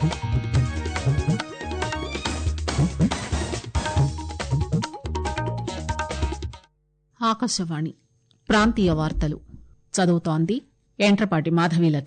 ఆకాశవాణి ప్రాంతీయ వార్తలు చదువుతోంది ఎంట్రపాటి మాధవీలత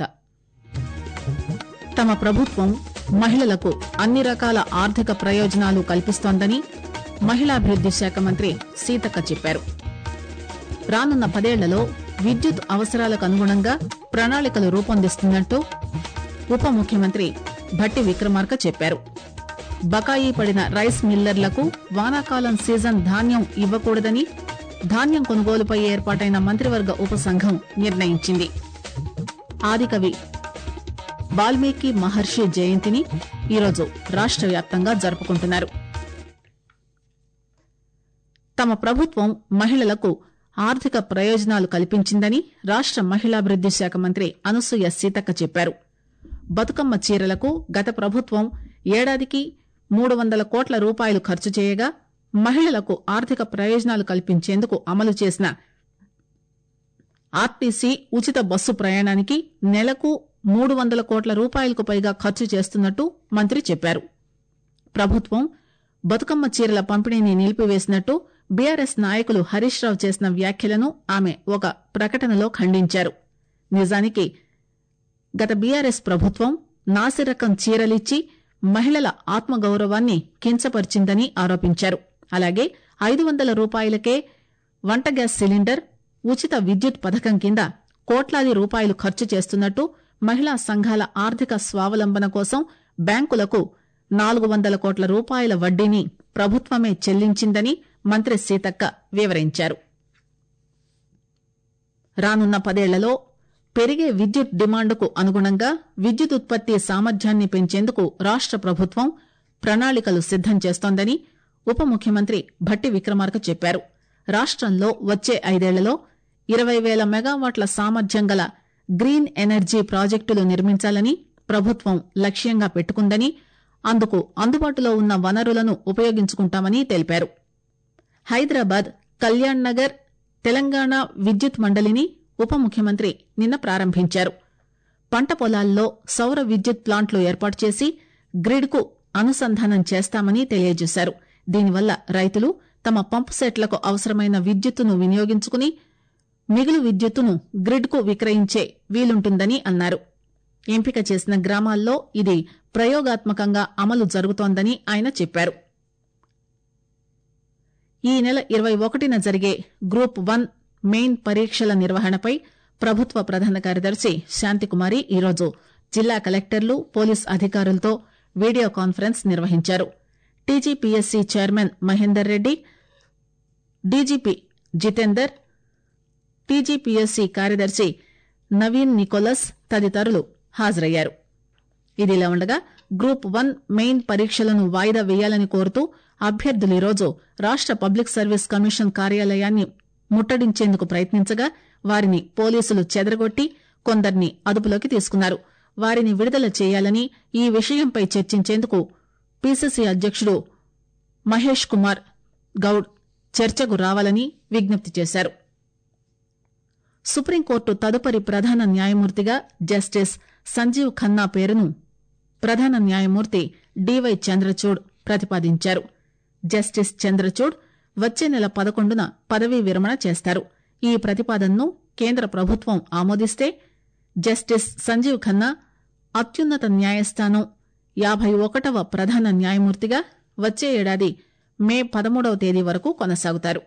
తమ ప్రభుత్వం మహిళలకు అన్ని రకాల ఆర్థిక ప్రయోజనాలు కల్పిస్తోందని మహిళాభివృద్ది శాఖ మంత్రి సీతక్క చెప్పారు రానున్న పదేళ్లలో విద్యుత్ అవసరాలకు అనుగుణంగా ప్రణాళికలు రూపొందిస్తున్నట్టు ఉప ముఖ్యమంత్రి భట్టి విక్రమార్క చెప్పారు బకాయి పడిన రైస్ మిల్లర్లకు వానాకాలం సీజన్ ధాన్యం ఇవ్వకూడదని ధాన్యం కొనుగోలుపై ఏర్పాటైన మంత్రివర్గ ఉపసంఘం నిర్ణయించింది ఆదికవి వాల్మీకి మహర్షి జయంతిని ఈరోజు రాష్ట వ్యాప్తంగా జరుపుకుంటున్నారు తమ ప్రభుత్వం మహిళలకు ఆర్థిక ప్రయోజనాలు కల్పించిందని రాష్ట మహిళాభివృద్ది శాఖ మంత్రి అనసూయ సీతక్క చెప్పారు బతుకమ్మ చీరలకు గత ప్రభుత్వం ఏడాదికి మూడు వందల కోట్ల రూపాయలు ఖర్చు చేయగా మహిళలకు ఆర్థిక ప్రయోజనాలు కల్పించేందుకు అమలు చేసిన ఆర్టీసీ ఉచిత బస్సు ప్రయాణానికి నెలకు మూడు వందల కోట్ల రూపాయలకు పైగా ఖర్చు చేస్తున్నట్టు మంత్రి చెప్పారు ప్రభుత్వం బతుకమ్మ చీరల పంపిణీని నిలిపివేసినట్టు బీఆర్ఎస్ నాయకులు హరీష్ రావు చేసిన వ్యాఖ్యలను ఆమె ఒక ప్రకటనలో ఖండించారు నిజానికి గత బీఆర్ఎస్ ప్రభుత్వం నాసిరకం చీరలిచ్చి మహిళల ఆత్మగౌరవాన్ని కించపరిచిందని ఆరోపించారు అలాగే ఐదు వందల రూపాయలకే వంట గ్యాస్ సిలిండర్ ఉచిత విద్యుత్ పథకం కింద కోట్లాది రూపాయలు ఖర్చు చేస్తున్నట్టు మహిళా సంఘాల ఆర్థిక స్వావలంబన కోసం బ్యాంకులకు నాలుగు వందల కోట్ల రూపాయల వడ్డీని ప్రభుత్వమే చెల్లించిందని మంత్రి సీతక్క వివరించారు రానున్న పదేళ్లలో పెరిగే విద్యుత్ డిమాండ్కు అనుగుణంగా విద్యుత్ ఉత్పత్తి సామర్థ్యాన్ని పెంచేందుకు రాష్ట ప్రభుత్వం ప్రణాళికలు సిద్దం చేస్తోందని ఉప ముఖ్యమంత్రి భట్టి విక్రమార్క చెప్పారు రాష్టంలో వచ్చే ఐదేళ్లలో ఇరవై వేల మెగావాట్ల సామర్థ్యం గల గ్రీన్ ఎనర్జీ ప్రాజెక్టులు నిర్మించాలని ప్రభుత్వం లక్ష్యంగా పెట్టుకుందని అందుకు అందుబాటులో ఉన్న వనరులను ఉపయోగించుకుంటామని తెలిపారు హైదరాబాద్ కళ్యాణ్ నగర్ తెలంగాణ విద్యుత్ మండలిని ఉప ముఖ్యమంత్రి నిన్న ప్రారంభించారు పంట పొలాల్లో సౌర విద్యుత్ ప్లాంట్లు ఏర్పాటు చేసి గ్రిడ్కు అనుసంధానం చేస్తామని తెలియజేశారు దీనివల్ల రైతులు తమ పంపు సెట్లకు అవసరమైన విద్యుత్తును వినియోగించుకుని మిగులు విద్యుత్తును గ్రిడ్కు విక్రయించే వీలుంటుందని అన్నారు ఎంపిక చేసిన గ్రామాల్లో ఇది ప్రయోగాత్మకంగా అమలు జరుగుతోందని ఆయన చెప్పారు ఈ నెల ఇరవై ఒకటిన జరిగే గ్రూప్ వన్ మెయిన్ పరీక్షల నిర్వహణపై ప్రభుత్వ ప్రధాన కార్యదర్శి శాంతికుమారి ఈరోజు జిల్లా కలెక్టర్లు పోలీస్ అధికారులతో వీడియో కాన్ఫరెన్స్ నిర్వహించారు TGPSC chairman Mahender Reddy DGP Jitender TGPSC కార్యదర్శి నవీన్ నికోలస్ తదితరులు హాజరయ్యారు ఇదిలా ఉండగా గ్రూప్ వన్ మెయిన్ పరీక్షలను వాయిదా వేయాలని కోరుతూ అభ్యర్థులు ఈరోజు రాష్ట పబ్లిక్ సర్వీస్ కమిషన్ కార్యాలయాన్ని ముట్టడించేందుకు ప్రయత్నించగా వారిని పోలీసులు చెదరగొట్టి కొందరిని అదుపులోకి తీసుకున్నారు వారిని విడుదల చేయాలని ఈ విషయంపై చర్చించేందుకు పీసీసీ అధ్యకుడు మహేష్ కుమార్ గౌడ్ చర్చకు రావాలని విజ్ఞప్తి చేశారు సుప్రీంకోర్టు తదుపరి ప్రధాన న్యాయమూర్తిగా జస్టిస్ సంజీవ్ ఖన్నా పేరును ప్రధాన న్యాయమూర్తి డివై చంద్రచూడ్ ప్రతిపాదించారు జస్టిస్ చంద్రచూడ్ వచ్చే నెల పదకొండున పదవీ విరమణ చేస్తారు ఈ ప్రతిపాదనను కేంద్ర ప్రభుత్వం ఆమోదిస్తే జస్టిస్ సంజీవ్ ఖన్నా అత్యున్నత న్యాయస్థానం యాభై ఒకటవ ప్రధాన న్యాయమూర్తిగా వచ్చే ఏడాది మే పదమూడవ తేదీ వరకు కొనసాగుతారు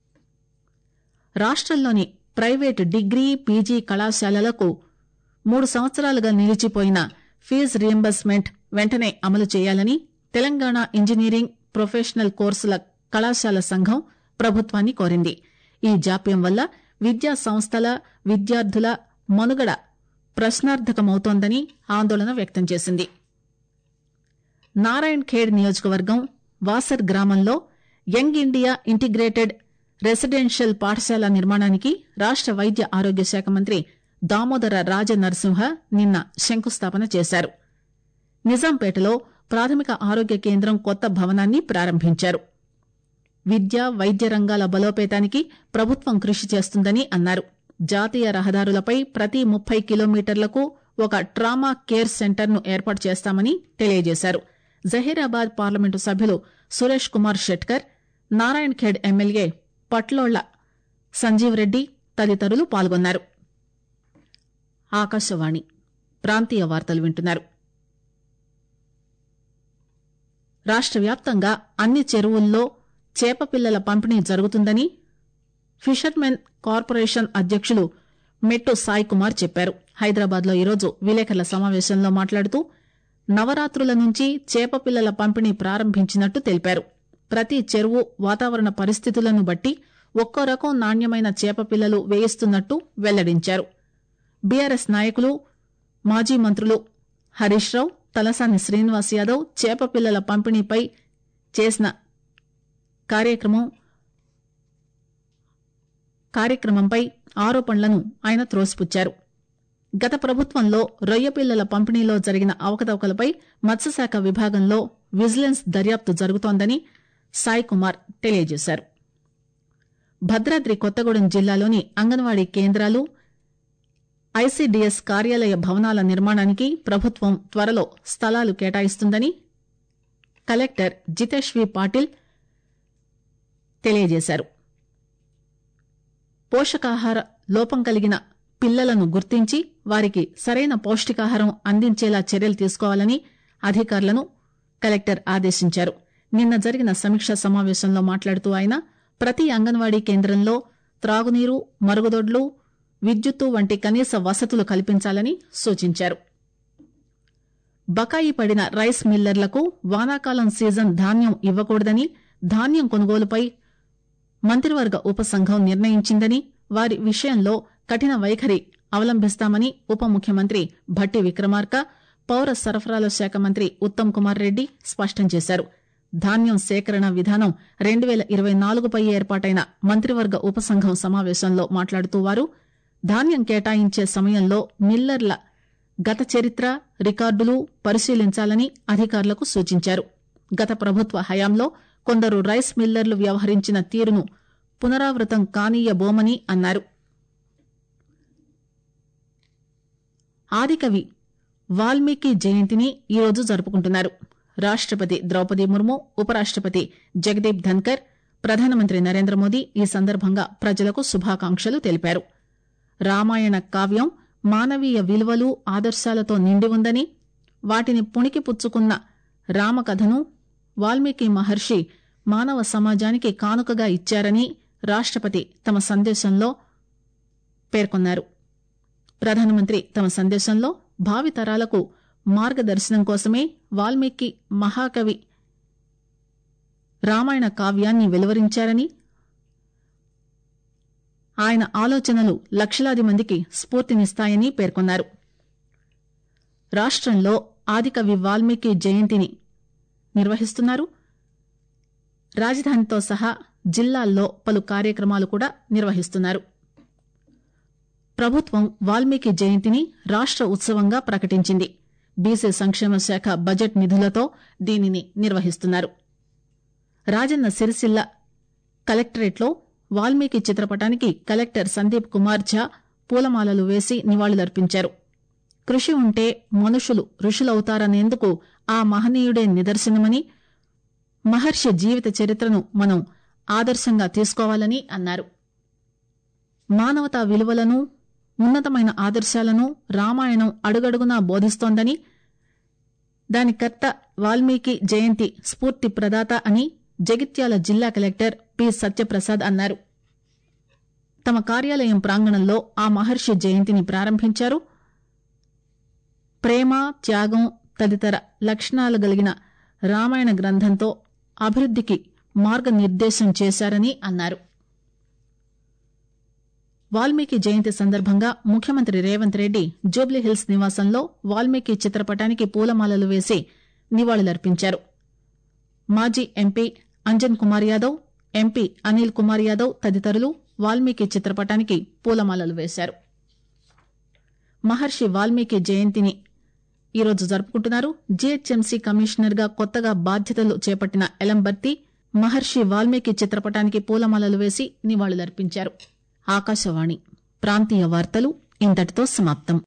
రాష్టంలోని ప్రైవేటు డిగ్రీ పీజీ కళాశాలలకు మూడు సంవత్సరాలుగా నిలిచిపోయిన ఫీజు రియంబర్స్మెంట్ వెంటనే అమలు చేయాలని తెలంగాణ ఇంజనీరింగ్ ప్రొఫెషనల్ కోర్సుల కళాశాల సంఘం ప్రభుత్వాన్ని కోరింది ఈ జాప్యం వల్ల విద్యా సంస్థల విద్యార్థుల మనుగడ ప్రశ్నార్థకమవుతోందని ఆందోళన వ్యక్తం చేసింది నారాయణ్ ఖేడ్ నియోజకవర్గం వాసర్ గ్రామంలో యంగ్ ఇండియా ఇంటిగ్రేటెడ్ రెసిడెన్షియల్ పాఠశాల నిర్మాణానికి రాష్ట వైద్య ఆరోగ్య శాఖ మంత్రి దామోదర రాజ నరసింహ నిన్న శంకుస్థాపన చేశారు నిజాంపేటలో ప్రాథమిక ఆరోగ్య కేంద్రం కొత్త భవనాన్ని ప్రారంభించారు విద్య వైద్య రంగాల బలోపేతానికి ప్రభుత్వం కృషి చేస్తుందని అన్నారు జాతీయ రహదారులపై ప్రతి ముప్పై కిలోమీటర్లకు ఒక ట్రామా కేర్ సెంటర్ ను ఏర్పాటు చేస్తామని తెలియజేశారు జహీరాబాద్ పార్లమెంటు సభ్యులు సురేష్ కుమార్ షెట్కర్ నారాయణ్ ఖేడ్ ఎమ్మెల్యే పట్లోళ్ల సంజీవ్ రెడ్డి తదితరులు పాల్గొన్నారు ఆకాశవాణి ప్రాంతీయ వార్తలు వింటున్నారు రాష్ట వ్యాప్తంగా అన్ని చెరువుల్లో చేప పిల్లల పంపిణీ జరుగుతుందని ఫిషర్మెన్ కార్పొరేషన్ అధ్యకులు మెట్టు సాయి కుమార్ చెప్పారు హైదరాబాద్ లో ఈరోజు విలేకరుల సమావేశంలో మాట్లాడుతూ నవరాత్రుల నుంచి చేప పిల్లల పంపిణీ ప్రారంభించినట్టు తెలిపారు ప్రతి చెరువు వాతావరణ పరిస్థితులను బట్టి ఒక్కో రకం నాణ్యమైన చేప పిల్లలు వేయిస్తున్నట్టు వెల్లడించారు బీఆర్ఎస్ నాయకులు మాజీ మంత్రులు హరీష్ రావు తలసాని శ్రీనివాస్ యాదవ్ చేప పిల్లల పంపిణీపై చేసిన కార్యక్రమం కార్యక్రమంపై ఆరోపణలను ఆయన త్రోసిపుచ్చారు గత ప్రభుత్వంలో రొయ్య పిల్లల పంపిణీలో జరిగిన అవకతవకలపై మత్స్యశాఖ విభాగంలో విజిలెన్స్ దర్యాప్తు జరుగుతోందని సాయి కుమార్ తెలియజేశారు భద్రాద్రి కొత్తగూడెం జిల్లాలోని అంగన్వాడీ కేంద్రాలు ఐసీడీఎస్ కార్యాలయ భవనాల నిర్మాణానికి ప్రభుత్వం త్వరలో స్థలాలు కేటాయిస్తుందని కలెక్టర్ జితేష్ వి పాటిల్ తెలియజేశారు పోషకాహార లోపం కలిగిన పిల్లలను గుర్తించి వారికి సరైన పౌష్టికాహారం అందించేలా చర్యలు తీసుకోవాలని అధికారులను కలెక్టర్ ఆదేశించారు నిన్న జరిగిన సమీక్షా సమావేశంలో మాట్లాడుతూ ఆయన ప్రతి అంగన్వాడీ కేంద్రంలో త్రాగునీరు మరుగుదొడ్లు విద్యుత్తు వంటి కనీస వసతులు కల్పించాలని సూచించారు బకాయి పడిన రైస్ మిల్లర్లకు వానాకాలం సీజన్ ధాన్యం ఇవ్వకూడదని ధాన్యం కొనుగోలుపై మంత్రివర్గ ఉపసంఘం నిర్ణయించిందని వారి విషయంలో కఠిన వైఖరి అవలంబిస్తామని ఉప ముఖ్యమంత్రి భట్టి విక్రమార్క పౌర సరఫరాల శాఖ మంత్రి ఉత్తమ్ కుమార్ రెడ్డి స్పష్టం చేశారు ధాన్యం సేకరణ విధానం రెండు పేల ఇరవై నాలుగుపై ఏర్పాటైన మంత్రివర్గ ఉపసంఘం సమావేశంలో మాట్లాడుతూ వారు ధాన్యం కేటాయించే సమయంలో మిల్లర్ల గత చరిత్ర రికార్డులు పరిశీలించాలని అధికారులకు సూచించారు గత ప్రభుత్వ హయాంలో కొందరు రైస్ మిల్లర్లు వ్యవహరించిన తీరును పునరావృతం కానీయబోమని అన్నారు ఆదికవి వాల్మీకి జయంతిని ఈరోజు జరుపుకుంటున్నారు రాష్టపతి ద్రౌపది ముర్ము ఉపరాష్టపతి జగదీప్ ధన్కర్ ప్రధానమంత్రి నరేంద్ర మోదీ ఈ సందర్భంగా ప్రజలకు శుభాకాంక్షలు తెలిపారు రామాయణ కావ్యం మానవీయ విలువలు ఆదర్శాలతో నిండి ఉందని వాటిని పుణికి పుచ్చుకున్న రామకథను వాల్మీకి మహర్షి మానవ సమాజానికి కానుకగా ఇచ్చారని రాష్టపతి తమ సందేశంలో పేర్కొన్నారు ప్రధానమంత్రి తమ సందేశంలో భావితరాలకు మార్గదర్శనం కోసమే వాల్మీకి మహాకవి రామాయణ కావ్యాన్ని వెలువరించారని ఆయన ఆలోచనలు లక్షలాది మందికి స్ఫూర్తినిస్తాయని పేర్కొన్నారు రాష్టంలో ఆదికవి వాల్మీకి జయంతిని నిర్వహిస్తున్నారు రాజధానితో సహా జిల్లాల్లో పలు కార్యక్రమాలు కూడా నిర్వహిస్తున్నారు ప్రభుత్వం వాల్మీకి జయంతిని రాష్ట ఉత్సవంగా ప్రకటించింది బీసీ సంక్షేమ శాఖ బడ్జెట్ నిధులతో దీనిని నిర్వహిస్తున్నారు రాజన్న సిరిసిల్ల కలెక్టరేట్లో వాల్మీకి చిత్రపటానికి కలెక్టర్ సందీప్ కుమార్ ఝా పూలమాలలు వేసి నివాళులర్పించారు కృషి ఉంటే మనుషులు ఋషులవుతారనేందుకు ఆ మహనీయుడే నిదర్శనమని మహర్షి జీవిత చరిత్రను మనం ఆదర్శంగా తీసుకోవాలని అన్నారు మానవతా విలువలను ఉన్నతమైన ఆదర్శాలను రామాయణం అడుగడుగునా బోధిస్తోందని దాని కర్త వాల్మీకి జయంతి స్ఫూర్తి ప్రదాత అని జగిత్యాల జిల్లా కలెక్టర్ పి సత్యప్రసాద్ అన్నారు తమ కార్యాలయం ప్రాంగణంలో ఆ మహర్షి జయంతిని ప్రారంభించారు ప్రేమ త్యాగం తదితర లక్షణాలు కలిగిన రామాయణ గ్రంథంతో అభివృద్దికి మార్గనిర్దేశం చేశారని అన్నారు వాల్మీకి జయంతి సందర్భంగా ముఖ్యమంత్రి రేవంత్ రెడ్డి జూబ్లీహిల్స్ నివాసంలో వాల్మీకి చిత్రపటానికి పూలమాలలు వేసి నివాళులర్పించారు మాజీ ఎంపీ అంజన్ కుమార్ యాదవ్ ఎంపీ అనిల్ కుమార్ యాదవ్ తదితరులు వాల్మీకి చిత్రపటానికి పూలమాలలు వేశారు మహర్షి వాల్మీకి జయంతిని ఈరోజు జరుపుకుంటున్నారు జీహెచ్ఎంసీ కమిషనర్ గా కొత్తగా బాధ్యతలు చేపట్టిన ఎలంబర్తి మహర్షి వాల్మీకి చిత్రపటానికి పూలమాలలు వేసి నివాళులర్పించారు ఆకాశవాణి ప్రాంతీయ వార్తలు ఇంతటితో సమాప్తం